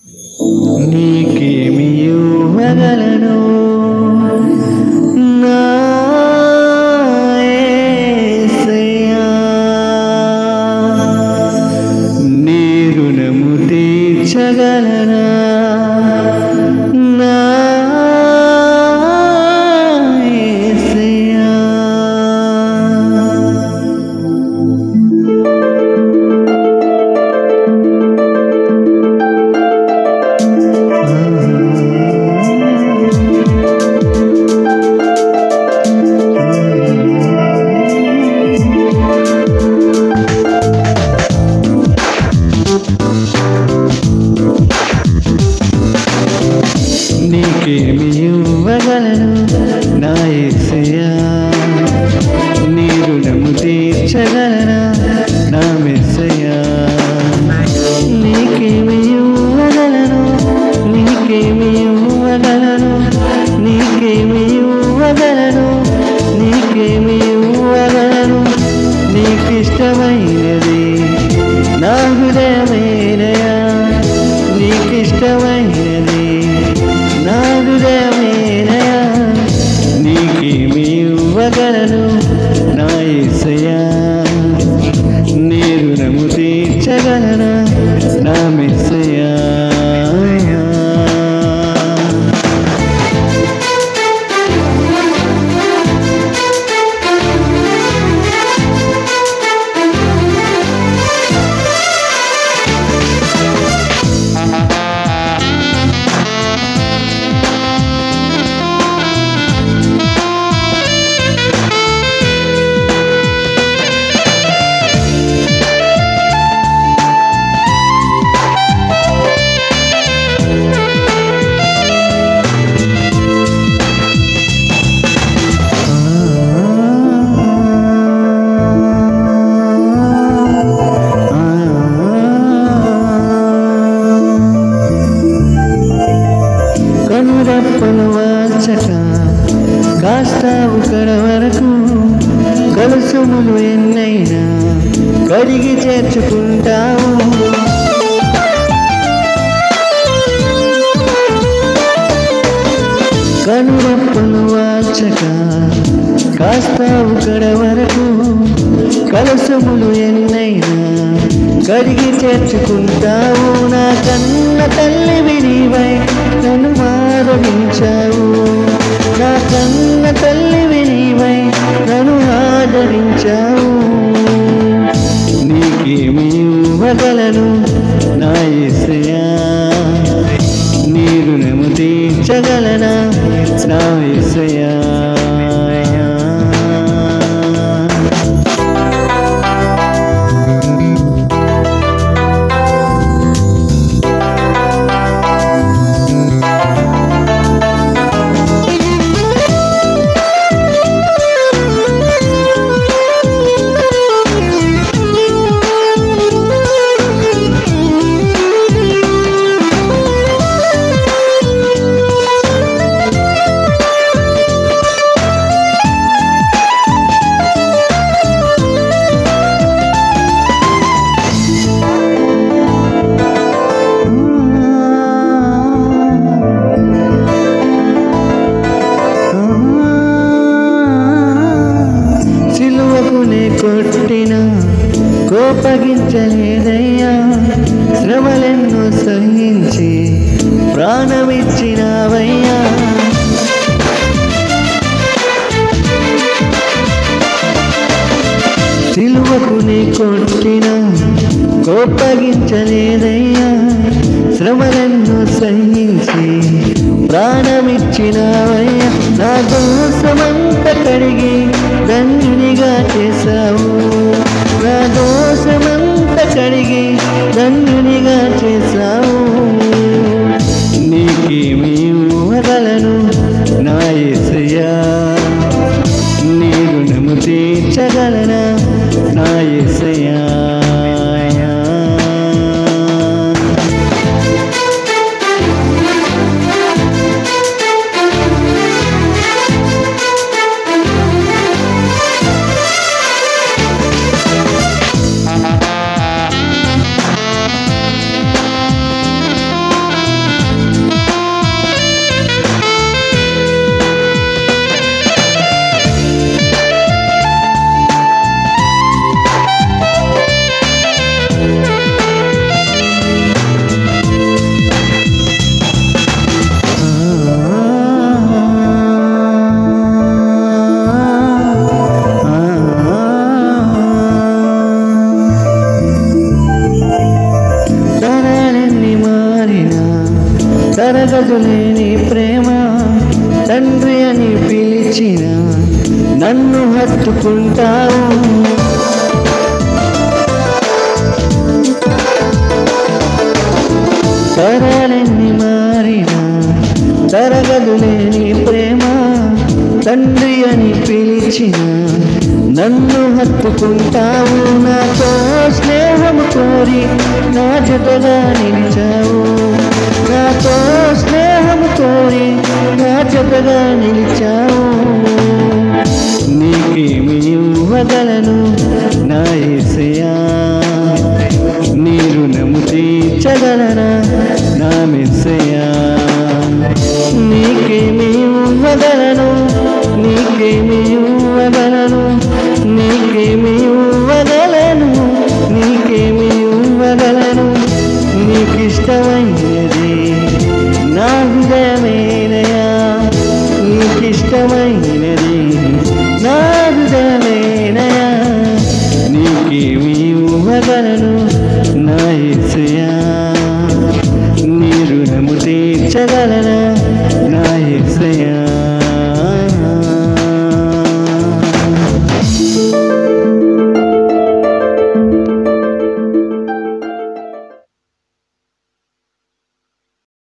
నీకేమి ఇవ్వగలను నా యేసయ్యా. నీ రుణము తీర్చగలనా నా యేసయ్యా. నీకేమి ఇవ్వగలను నా యేసయ్యా నీ రుణము తీర్చగలనా నా మెస్సయ్యా నీకేమి ఇవ్వగలను నీకేమి ఇవ్వగలను నీకేమి ఇవ్వగలను నీకేమి ఇవ్వగలను నీకిష్టమైనది నా హృదయమేనయా నీకిష్టమైనది నా హృదయమేనయా నీకేమి ఇవ్వగలను నా యేసయ్యా నీ రుణము తీర్చగలనా నా మెస్సయ్యా కనురెప్పలు వాచక కాస్తావు కడ వరకు కలుసుములు ఎన్నైనా కడిగి చేర్చుకుంటావు కనురెప్పలు వాచక కాస్తావు కడ వరకు కలసములు ఎన్నైనా కడిగి చేర్చుకుంటావు నా కన్న తల్లి వినివై నన్ను ఆదరించావు నా కన్న తల్లి వినివై నన్ను ఆదరించావు నీకేమి ఇవ్వగలను నా యేసయ్యా నీ రుణము తీర్చగలనా నా యేసయ్యా సిలువకు నే కొట్టిన కోపగించలేదయ్యా శ్రమలెన్నో సహించి ప్రాణమిచ్చినావయ్యా సిలువకు నీ కొట్టిన కోపగించలేదయ్యా శ్రమలెన్నో సహించి ప్రాణమిచ్చినావయ్యా నా దోషమంత కడిగి ధన్యునిగా చేశావు నా దోషమంత కడిగి ధన్యునిగా చేశావు నీకేమి ఇవ్వగలను నా యేసయ్యా నీ రుణము తీర్చగలనా నా యేసయ్యా తరగదులే నీ ప్రేమ తండ్రి అని పిలిచిన నన్ను హత్తుకుంటావు తరాలెన్ని మారినా తరగదులే నీ ప్రేమ తండ్రి అని పిలిచిన నన్ను హత్తుకుంటావు నాతో స్నేహము కోరి నా జతగా నిలిచావు నాతో స్నేహము కోరి నా జతగా నిలిచావు నీకేమి ఇవ్వగలను నా ఏసయా నీ రుణము తీర్చగలనా నా మెస్సయా నీకేమి ఇవ్వగలను నీకేమి ఇవ్వగలను నీకేమి ఇవ్వగలను నీకేమి ఇవ్వగలను నీకిష్టమైనది నా హృదయమేనయా నీకిష్టమైనది నా హృదయమేనయా నీకేమి ఇవ్వగలను నా యేసయ్యా నీ రుణము తీర్చగలనా